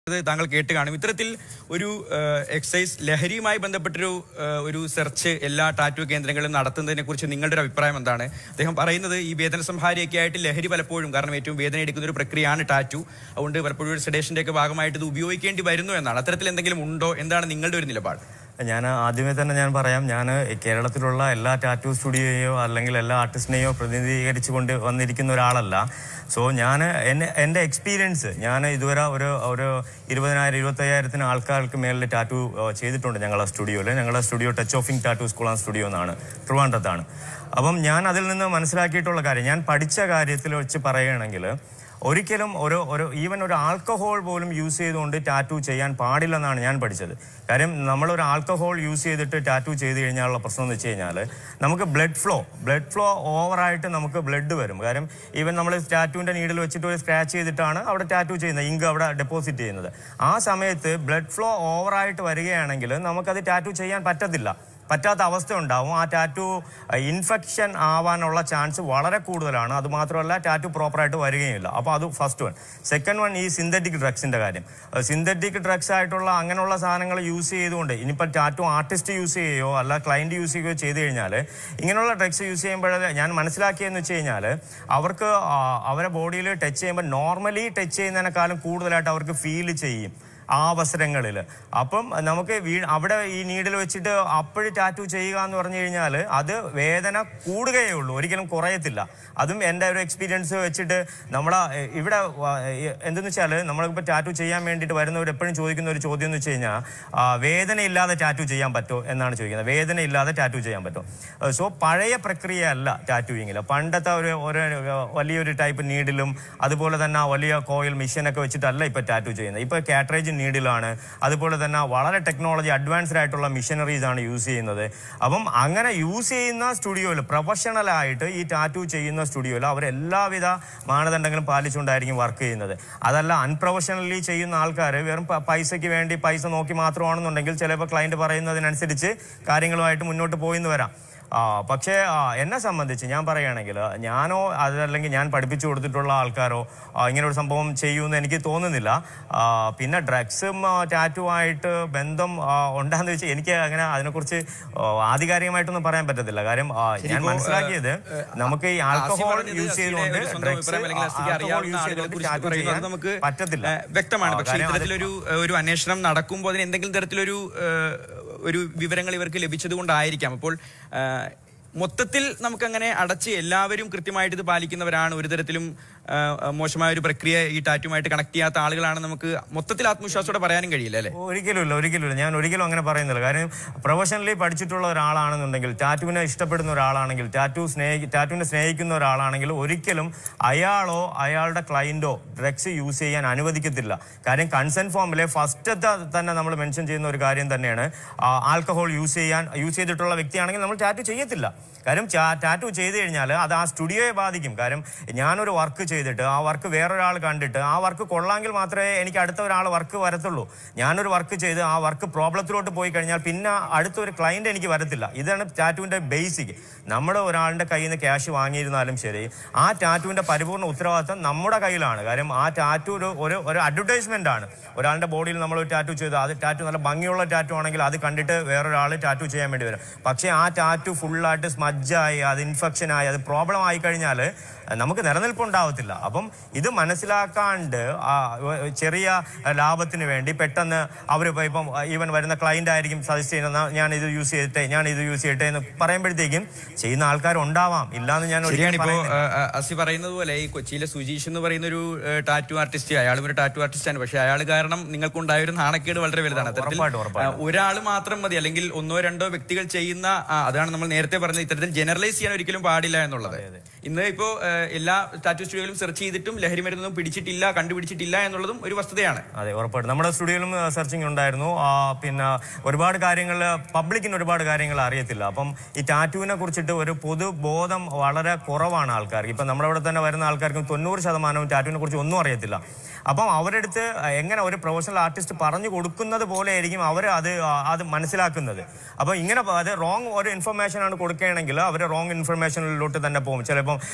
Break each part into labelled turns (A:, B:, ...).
A: ഇത് താങ്കൾ കേട്ട് കാണും ഇത്തരത്തിൽ ഒരു എക്സൈസ് ലഹരിയുമായി ബന്ധപ്പെട്ടൊരു ആ, ഒരു സെർച്ച് എല്ലാ ടാറ്റു കേന്ദ്രങ്ങളിലും നടത്തുന്നതിനെ കുറിച്ച് നിങ്ങളുടെ ഒരു അഭിപ്രായം എന്താണ് അദ്ദേഹം പറയുന്നത് ഈ വേദന സംഹാരിയൊക്കെ ആയിട്ട് ലഹരി പലപ്പോഴും കാരണം ഏറ്റവും വേദന എടുക്കുന്ന ഒരു പ്രക്രിയയാണ് ടാറ്റു അതുകൊണ്ട് പലപ്പോഴും ഒരു സെഡേഷന്റെ ഒക്കെ ഭാഗമായിട്ട് ഇത് ഉപയോഗിക്കേണ്ടി വരുന്നു എന്നാണ് അത്തരത്തിൽ എന്തെങ്കിലും ഉണ്ടോ എന്താണ് നിങ്ങളുടെ ഒരു നിലപാട്
B: ഞാൻ ആദ്യമേ തന്നെ ഞാൻ പറയാം ഞാൻ കേരളത്തിലുള്ള എല്ലാ ടാറ്റു സ്റ്റുഡിയോയോ അല്ലെങ്കിൽ എല്ലാ ആർട്ടിസ്റ്റിനെയോ പ്രതിനിധീകരിച്ചുകൊണ്ട് വന്നിരിക്കുന്ന ഒരാളല്ല സോ ഞാൻ എന്നെ എൻ്റെ എക്സ്പീരിയൻസ് ഞാൻ ഇതുവരെ ഒരു ഒരു ഇരുപതിനായിരം ഇരുപത്തയ്യായിരത്തിന് ആൾക്കാർക്ക് മേളിൽ ടാറ്റു ഏഹ്, ചെയ്തിട്ടുണ്ട് ഞങ്ങളുടെ സ്റ്റുഡിയോയിൽ ഞങ്ങളുടെ studio touch of ink tattoo school and studio എന്നാണ് ട്രിവാൻഡ്രത്താണ് അപ്പം ഞാൻ അതിൽ നിന്ന് മനസ്സിലാക്കിയിട്ടുള്ള കാര്യം ഞാൻ പഠിച്ച കാര്യത്തിൽ വെച്ച് പറയുകയാണെങ്കിൽ ഒരിക്കലും ഒരു ഒരു ഈവൻ ഒരു ആൽക്കഹോൾ പോലും യൂസ് ചെയ്തുകൊണ്ട് ടാറ്റു ചെയ്യാൻ പാടില്ലെന്നാണ് ഞാൻ പഠിച്ചത് കാര്യം നമ്മളൊരു ആൽക്കഹോൾ യൂസ് ചെയ്തിട്ട് ടാറ്റു ചെയ്ത് കഴിഞ്ഞാലുള്ള പ്രശ്നം എന്ന് വെച്ച് കഴിഞ്ഞാൽ നമുക്ക് ബ്ലഡ് ഫ്ലോ ബ്ലഡ് ഫ്ലോ ഓവറായിട്ട് നമുക്ക് ബ്ലഡ് വരും കാര്യം ഈവൻ നമ്മൾ ടാറ്റുവിൻ്റെ നീഡിൽ വെച്ചിട്ട് ഒരു സ്ക്രാച്ച് ചെയ്തിട്ടാണ് അവിടെ ടാറ്റു ചെയ്യുന്നത് ഇങ്ക് അവിടെ ഡെപ്പോസിറ്റ് ചെയ്യുന്നത് ആ സമയത്ത് ബ്ലഡ് ഫ്ലോ ഓവറായിട്ട് വരികയാണെങ്കിൽ നമുക്കത് ടാറ്റു ചെയ്യാൻ പറ്റത്തില്ല പറ്റാത്ത അവസ്ഥ ഉണ്ടാവും ആ ടാറ്റു ഇൻഫെക്ഷൻ ആവാനുള്ള ചാൻസ് വളരെ കൂടുതലാണ് അത് മാത്രമല്ല ടാറ്റു പ്രോപ്പറായിട്ട് വരികയില്ല അപ്പോൾ അത് ഫസ്റ്റ് വൺ സെക്കൻഡ് വൺ ഈ സിന്തറ്റിക് ഡ്രഗ്സിന്റെ കാര്യം സിന്തറ്റിക് ഡ്രഗ്സ് ആയിട്ടുള്ള അങ്ങനെയുള്ള സാധനങ്ങൾ യൂസ് ചെയ്തുകൊണ്ട് ഇനിയിപ്പോൾ ടാറ്റു ആർട്ടിസ്റ്റ് യൂസ് ചെയ്യുകയോ അല്ല ക്ലയന്റ് യൂസ് ചെയ്യുകയോ ചെയ്ത് കഴിഞ്ഞാൽ ഇങ്ങനെയുള്ള ഡ്രഗ്സ് യൂസ് ചെയ്യുമ്പോഴേ ഞാൻ മനസ്സിലാക്കിയെന്ന് വെച്ച് കഴിഞ്ഞാൽ അവർക്ക് ആ, അവരെ ബോഡിയിൽ ടച്ച് ചെയ്യുമ്പോൾ നോർമലി ടച്ച് ചെയ്യുന്നതിനേക്കാളും കൂടുതലായിട്ട് അവർക്ക് ഫീൽ ചെയ്യും ആ അവസരങ്ങളിൽ അപ്പം നമുക്ക് വീ അവിടെ ഈ നീഡിൽ വെച്ചിട്ട് അപ്പോഴും ടാറ്റു ചെയ്യുക എന്ന് പറഞ്ഞു കഴിഞ്ഞാൽ അത് വേദന കൂടുകയേ ഉള്ളൂ ഒരിക്കലും കുറയത്തില്ല അതും എൻ്റെ ഒരു എക്സ്പീരിയൻസ് വെച്ചിട്ട് നമ്മളെ എ, ഇവിടെ വ- എ, എന്തെന്ന് വെച്ചാൽ നമ്മളിപ്പോൾ ടാറ്റു ചെയ്യാൻ വേണ്ടിയിട്ട് വരുന്നവർ എപ്പോഴും ചോദിക്കുന്ന ഒരു ചോദ്യം എന്ന് വെച്ച് കഴിഞ്ഞാൽ ആ, വേദനയില്ലാതെ ടാറ്റു ചെയ്യാൻ പറ്റുമോ എന്നാണ് ചോദിക്കുന്നത് വേദനയില്ലാതെ ടാറ്റു ചെയ്യാൻ പറ്റുമോ സോ പഴയ പ്രക്രിയ അല്ല ടാറ്റുവിങ്ങിൽ പണ്ടത്തെ ഒരു ഒരു വലിയൊരു ടൈപ്പ് നീഡിലും അതുപോലെ തന്നെ വലിയ കോയിൽ മെഷീനൊക്കെ വെച്ചിട്ടല്ല ഇപ്പോൾ ടാറ്റു ചെയ്യുന്നത് ഇപ്പോൾ കാറ്ററേജ് നീഡിലാണ് അതുപോലെ തന്നെ വളരെ ടെക്നോളജി അഡ്വാൻസ്ഡ് ആയിട്ടുള്ള മിഷനറീസ് ആണ് യൂസ് ചെയ്യുന്നത് അപ്പം അങ്ങനെ യൂസ് ചെയ്യുന്ന സ്റ്റുഡിയോയിൽ പ്രൊഫഷണൽ ആയിട്ട് ഈ ടാറ്റു ചെയ്യുന്ന സ്റ്റുഡിയോയിൽ അവർ എല്ലാവിധ മാനദണ്ഡങ്ങളും പാലിച്ചുകൊണ്ടായിരിക്കും വർക്ക് ചെയ്യുന്നത് അതല്ല അൺപ്രൊഫഷണലി ചെയ്യുന്ന ആൾക്കാർ വെറും പ- പൈസയ്ക്ക് വേണ്ടി പൈസ നോക്കി മാത്രമാണെന്നുണ്ടെങ്കിൽ ചിലപ്പോൾ ക്ലയന്റ് പറയുന്നതിനനുസരിച്ച് കാര്യങ്ങളുമായിട്ട് മുന്നോട്ട് പോയി എന്ന് വരാം ആ പക്ഷേ ആ, എന്നെ സംബന്ധിച്ച് ഞാൻ പറയുകയാണെങ്കിൽ ഞാനോ അതല്ലെങ്കിൽ ഞാൻ പഠിപ്പിച്ചു കൊടുത്തിട്ടുള്ള ആൾക്കാരോ ആ, ഇങ്ങനെ ഒരു സംഭവം ചെയ്യുമെന്ന് എനിക്ക് തോന്നുന്നില്ല ആ, പിന്നെ ഡ്രഗ്സും ടാറ്റുമായിട്ട് ബന്ധം ആ, ഉണ്ടാന്ന് വെച്ചാൽ എനിക്ക് അങ്ങനെ അതിനെക്കുറിച്ച് ആ, ആധികാരികമായിട്ടൊന്നും പറയാൻ പറ്റത്തില്ല കാര്യം ആ, ഞാൻ
A: ഇപ്പോ,
B: മനസ്സിലാക്കിയത് നമുക്ക് ഈ
A: ആസിഫ്
B: ആൽക്കഹോൾ
A: പറഞ്ഞത്
B: യൂസ്
A: അസിയുടെ
B: ചെയ്തുകൊണ്ട്
A: ഒരു സ്വന്തം
B: ഡ്രഗ്സ്
A: അഭിപ്രായം അല്ലെങ്കിൽ അസിക്ക് അറിയാവുന്ന
B: യൂസ്
A: ആളുകളെ
B: ചെയ്തുകൊണ്ട്
A: കുറിച്ച്
B: ടാറ്റു
A: പറയുന്നത്
B: ചെയ്യാൻ
A: നമുക്ക്
B: പറ്റത്തില്ല
A: ഏഹ്, വ്യക്തമാണ്
B: ആ,
A: പക്ഷേ
B: കാര്യം അത്
A: ഇത്തരത്തിലൊരു ഏഹ്, ഒരു അന്വേഷണം നടക്കുമ്പോൾ അതിന് എന്തെങ്കിലും തരത്തിലൊരു ഏഹ്, ഒരു വിവരങ്ങൾ ഇവർക്ക് ലഭിച്ചത് കൊണ്ടായിരിക്കാം അപ്പോൾ ഏഹ്, മൊത്തത്തിൽ നമുക്കങ്ങനെ അടച്ച് എല്ലാവരും കൃത്യമായിട്ട് ഇത് പാലിക്കുന്നവരാണ് ഒരു തരത്തിലും ഏഹ്, മോശമായ ഒരു പ്രക്രിയ ഈ ടാറ്റുമായിട്ട് കണക്ട് ചെയ്യാത്ത ആളുകളാണ് നമുക്ക് മൊത്തത്തിൽ ആത്മവിശ്വാസത്തോടെ പറയാനും കഴിയില്ല അല്ലേ
B: ഒരിക്കലുമില്ല ഒരിക്കലുമില്ല ഞാൻ ഒരിക്കലും അങ്ങനെ പറയുന്നില്ല കാര്യം പ്രൊഫഷണലി പഠിച്ചിട്ടുള്ള ഒരാളാണെന്നുണ്ടെങ്കിൽ ടാറ്റുവിനെ ഇഷ്ടപ്പെടുന്ന ഒരാളാണെങ്കിൽ ടാറ്റു സ്നേഹി ടാറ്റുവിനെ സ്നേഹിക്കുന്ന ഒരാളാണെങ്കിൽ ഒരിക്കലും അയാളോ അയാളുടെ ക്ലയന്റോ ഡ്രഗ്സ് യൂസ് ചെയ്യാൻ അനുവദിക്കത്തില്ല കാര്യം കൺസെന്റ് ഫോമിലെ ഫസ്റ്റത്തെ തന്നെ നമ്മൾ മെൻഷൻ ചെയ്യുന്ന ഒരു കാര്യം തന്നെയാണ് ആൽക്കഹോൾ യൂസ് ചെയ്യാൻ യൂസ് ചെയ്തിട്ടുള്ള വ്യക്തിയാണെങ്കിൽ നമ്മൾ ടാറ്റു ചെയ്യത്തില്ല കാര്യം ടാറ്റു ചെയ്ത് കഴിഞ്ഞാൽ അത് ആ സ്റ്റുഡിയോയെ ബാധിക്കും കാര്യം ഞാനൊരു വർക്ക് ചെയ്തിട്ട് ആ വർക്ക് വേറൊരാൾ കണ്ടിട്ട് ആ വർക്ക് കൊള്ളാമെങ്കിൽ മാത്രമേ എനിക്ക് അടുത്ത ഒരാൾ വർക്ക് വരത്തുള്ളൂ ഞാനൊരു വർക്ക് ചെയ്ത് ആ വർക്ക് പ്രോബ്ലത്തിലോട്ട് പോയി കഴിഞ്ഞാൽ പിന്നെ അടുത്ത ഒരു ക്ലയന്റ് എനിക്ക് വരത്തില്ല ഇതാണ് ടാറ്റുവിന്റെ ബേസിക് നമ്മുടെ ഒരാളുടെ കയ്യിൽ നിന്ന് ക്യാഷ് വാങ്ങിയിരുന്നാലും ശരി ആ ടാറ്റുവിന്റെ പരിപൂർണ്ണ ഉത്തരവാദിത്തം നമ്മുടെ കയ്യിലാണ് കാര്യം ആ ടാറ്റു ഒരു ഒരു ഒരു അഡ്വർടൈസ്മെന്റ് ആണ് ഒരാളുടെ ബോഡിയിൽ നമ്മൾ ഒരു ടാറ്റു ചെയ്ത് അത് ടാറ്റു നല്ല ഭംഗിയുള്ള ടാറ്റു ആണെങ്കിൽ അത് കണ്ടിട്ട് വേറൊരാൾ ടാറ്റു ചെയ്യാൻ വേണ്ടി വരും പക്ഷേ ആ ടാറ്റു ഫുള്ളായിട്ട് സ്മജ്ജായി അത് ഇൻഫെക്ഷൻ ആയി അത് പ്രോബ്ലം ആയി കഴിഞ്ഞാൽ നമുക്ക് നിലനിൽപ്പുണ്ടാവത്തില്ല അപ്പം ഇത് മനസ്സിലാക്കാണ്ട് ആ, ചെറിയ ലാഭത്തിന് വേണ്ടി പെട്ടെന്ന് അവർ ഇപ്പം ഈവൻ വരുന്ന ക്ലയന്റ് ആയിരിക്കും സജസ്റ്റ് ചെയ്യുന്നത് ഞാൻ ഇത് യൂസ് ചെയ്തിട്ടെ ഞാൻ ഇത് യൂസ് ചെയ്യട്ടെ എന്ന് പറയുമ്പോഴത്തേക്കും ചെയ്യുന്ന ആൾക്കാരുണ്ടാവാം ഇല്ലാന്ന് ഞാൻ ഒരിക്കലും
A: ശരിയാണ് ഇപ്പോ
B: പറയുന്നില്ല.
A: അസി പറയുന്നത് പോലെ ഈ കൊച്ചിയിലെ സുജീഷ് എന്ന് പറയുന്ന ഒരു ടാറ്റു ആർട്ടിസ്റ്റ് അയാളും ഒരു ടാറ്റു ആർട്ടിസ്റ്റ് ആണ് പക്ഷെ അയാൾ കാരണം നിങ്ങൾക്കുണ്ടായ ഒരു നാണക്കേട് വളരെ വലുതാണ് അത്തരത്തിൽ
B: ഉറപ്പായിട്ടും, ഉറപ്പായിട്ടും.
A: ഒരാൾ മാത്രം മതി അല്ലെങ്കിൽ ഒന്നോ രണ്ടോ വ്യക്തികൾ ചെയ്യുന്ന ആ, അതാണ് നമ്മൾ നേരത്തെ പറഞ്ഞത് ഇത്തരത്തിൽ ജനറലൈസ് ചെയ്യാൻ ഒരിക്കലും പാടില്ല എന്നുള്ളത് ഇന്ന് ഇപ്പോ ഏഹ്, എല്ലാ ടാറ്റു സ്റ്റുഡിയോയിലും സെർച്ച് ചെയ്തിട്ടും ലഹരി മരുന്നൊന്നും പിടിച്ചിട്ടില്ല കണ്ടുപിടിച്ചിട്ടില്ല എന്നുള്ളതും ഒരു വസ്തുതയാണ്
B: അതെ ഉറപ്പായിട്ടും നമ്മുടെ സ്റ്റുഡിയോയിലും സെർച്ചിങ് ഉണ്ടായിരുന്നു ആ, പിന്നെ ഒരുപാട് കാര്യങ്ങൾ പബ്ലിക്കിന് ഒരുപാട് കാര്യങ്ങൾ അറിയത്തില്ല അപ്പം ഈ ടാറ്റുവിനെ കുറിച്ചിട്ട് ഒരു പൊതുബോധം വളരെ കുറവാണ് ആൾക്കാർക്ക് ഇപ്പം നമ്മുടെ ഇവിടെ തന്നെ വരുന്ന ആൾക്കാർക്ക് തൊണ്ണൂറ് ശതമാനവും ടാറ്റുവിനെ കുറിച്ച് ഒന്നും അറിയത്തില്ല അപ്പം അവരെടുത്ത് എങ്ങനെ ഒരു പ്രൊഫഷണൽ ആർട്ടിസ്റ്റ് പറഞ്ഞു കൊടുക്കുന്നത് പോലെ ആയിരിക്കും അവർ അത് ആ, അത് മനസ്സിലാക്കുന്നത് അപ്പോൾ ഇങ്ങനെ പ- അത് റോങ് ഒരു ഇൻഫർമേഷൻ ആണ് കൊടുക്കുകയാണെങ്കിൽ അവർ റോങ് ഇൻഫർമേഷനിലോട്ട് തന്നെ പോകും ചിലപ്പം ആ, നിങ്ങൾ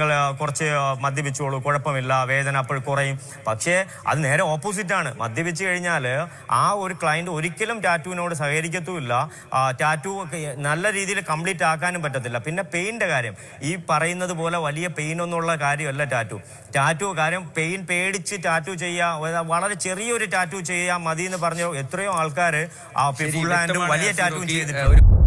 B: നിങ്ങൾ ആ, കുറച്ച് ആ, മദ്യപിച്ചോളൂ കുഴപ്പമില്ല വേദന അപ്പോൾ കുറയും പക്ഷേ അത് നേരെ ഓപ്പോസിറ്റ് ആണ് മദ്യപിച്ച് കഴിഞ്ഞാൽ ആ ഒരു ക്ലയന്റ് ഒരിക്കലും ടാറ്റുവിനോട് സഹകരിക്കത്തുമില്ല ആ, ടാറ്റു ഒക്കെ നല്ല രീതിയിൽ കംപ്ലീറ്റ് ആക്കാനും പറ്റത്തില്ല പിന്നെ പെയിന്റെ കാര്യം ഈ പറയുന്നത് പോലെ വലിയ പെയിൻ ഒന്നുള്ള കാര്യമല്ല ടാറ്റു ടാറ്റു കാര്യം പെയിൻ പേടിച്ച് ടാറ്റു ചെയ്യുക വളരെ ചെറിയൊരു ടാറ്റു ചെയ്യാൻ മതി എന്ന് പറഞ്ഞ എത്രയോ ആൾക്കാർ
A: ശരി,
B: ഫുൾ ഹാൻഡും
A: വ്യക്തമാണ്
B: വലിയ ടാറ്റുവും
A: സിറോക്കി.
B: ചെയ്തിട്ടുണ്ട്
A: ഒരു